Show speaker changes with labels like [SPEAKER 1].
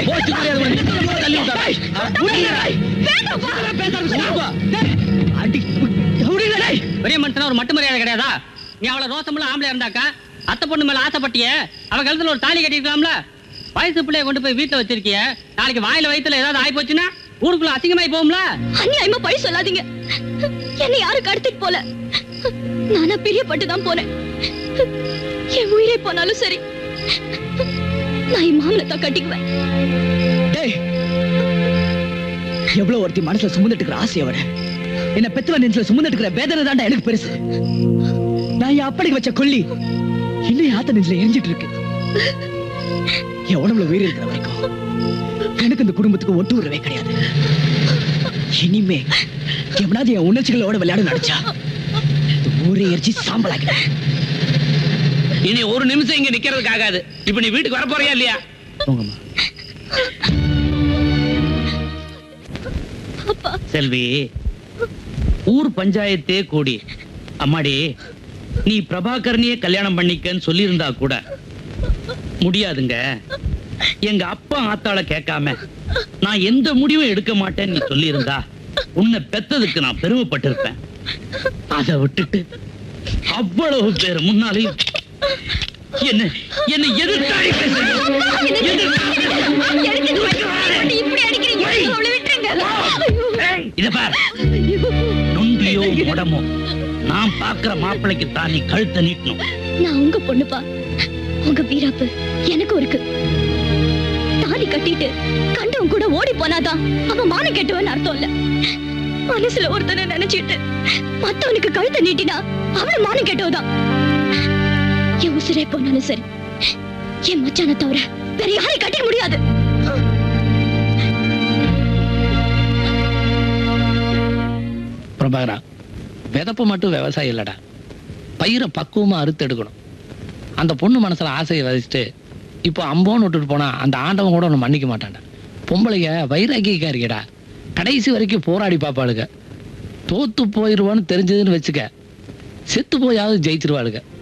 [SPEAKER 1] போச்சு மரியாதை கூட நிறுத்து, நம்ம தள்ளி விட்டாடா. ஆ, விடுங்கடா. இதெல்லாம் பேசாத சொல்லுப்பா. அடி, விடுங்கடா, டேய்.
[SPEAKER 2] பெரிய மனுஷனா ஒரு மட்டு மரியாதை கிடையாதா நீ அவள ரோசமுள்ள ஆம்பளை இருந்தாக்கா அத்தை பொண்ணு மேல ஆசைப்பட்டிய அவ கழுத்துல ஒரு தாலி கட்டிருக்கலாம்ல வயசு பிள்ளைய கொண்டு போய் வீட்டுல வச்சிருக்கிய நாளைக்கு வாயில வயித்துல ஏதாவது ஆயி போச்சுன்னா ஊருக்குள்ள அசிங்கமாயி போகும்ல
[SPEAKER 3] அநியாயமா பழி சொல்லாதீங்க என்னை யாரும் கடத்திட்டு போல நானா பிரியப்பட்டு தான் போனேன் என் உயிரை போனாலும் சரி நான் என் மாமனை தான் கட்டிக்குவேன்
[SPEAKER 1] டேய். எவ்வளவு ஒருத்தி மனசுல சுமந்துட்டு இருக்கிற ஆசையை விட என்ன பெத்தவன் நெஞ்சில சுமந்துட்டு இருக்கிற வேதனை தாண்டா எனக்கு பெருசு நான் என் அப்படிக்கு வச்ச கொல்லி இன்னும் என் ஆத்த நெஞ்சில எரிஞ்சிட்டு இருக்கு என் உடம்புல உயிர் இருக்கிற வரைக்கும் எனக்கு இந்த குடும்பத்துக்கு ஒட்டு உறவே கிடையாது இனிமே எவனாவது என் உணர்ச்சிகளோட விளையாட நினைச்சா இந்த ஊரே எரிச்சு சாம்பலாக்கிடுவேன்
[SPEAKER 4] இனி ஒரு நிமிஷம் இங்க நிக்கிறதுக்கு ஆகாது இப்ப நீ வீட்டுக்கு வர போறியா இல்லையா
[SPEAKER 1] போங்கம்மா
[SPEAKER 4] செல்வி ஊர் பஞ்சாயத்தே கூடி அம்மாடி நீ பிரபாகரனையே கல்யாணம் பண்ணிக்கன்னு சொல்லியிருந்தா கூட முடியாதுங்க எங்க அப்பா ஆத்தாள கேட்காம நான் எந்த முடிவும் எடுக்க மாட்டேன்னு நீ சொல்லியிருந்தா உன்னை பெத்ததுக்கு நான் பெருமைப்பட்டிருப்பேன் அதை விட்டுட்டு அவ்வளவு பேர் முன்னாலையும் என்ன என்ன எதிர்த்தாடி பேசுறீங்க. எதிர்த்தாடி
[SPEAKER 3] இப்படி அடிக்கிறீங்க அவளை விட்டுருங்க
[SPEAKER 4] ஏய், இத பார் நொண்டியோ உடமோ நான் பாக்குற மாப்பிளைக்கு தான் நீ கழுத்தை நீட்டணும்
[SPEAKER 3] நான் உங்க பொண்ணுப்பா உங்க வீராப்பு எனக்கும் இருக்கு தாலி கட்டிட்டு கண்டவன் கூட ஓடி போனாதான் அவன் மான கெட்டவன் அர்த்தம் இல்ல மனசுல ஒருத்தனை நினைச்சிட்டு மத்தவனுக்கு கழுத்தை நீட்டினா அவன மான கெட்டவதான் என் உசிரே போனாலும் சரி என் மச்சான தவிர வேற யாரையும் கட்டிக்க முடியாது
[SPEAKER 5] பிரபாகரா விதப்பு மட்டும் விவசாயம் இல்லடா பயிரை பக்குவமா அறுத்து எடுக்கணும் அந்த பொண்ணு மனசுல ஆசையை விதைச்சிட்டு இப்போ அம்போன்னு விட்டுட்டு போனா அந்த ஆண்டவன் கூட ஒன்று மன்னிக்க மாட்டான்டா பொம்பளைங்க வைராக்கியக்கா இருக்கடா கடைசி வரைக்கும் போராடி பாப்பாளுங்க தோத்து போயிடுவான்னு தெரிஞ்சதுன்னு வச்சுக்க செத்து போயாவது ஜெயிச்சிருவாளுங்க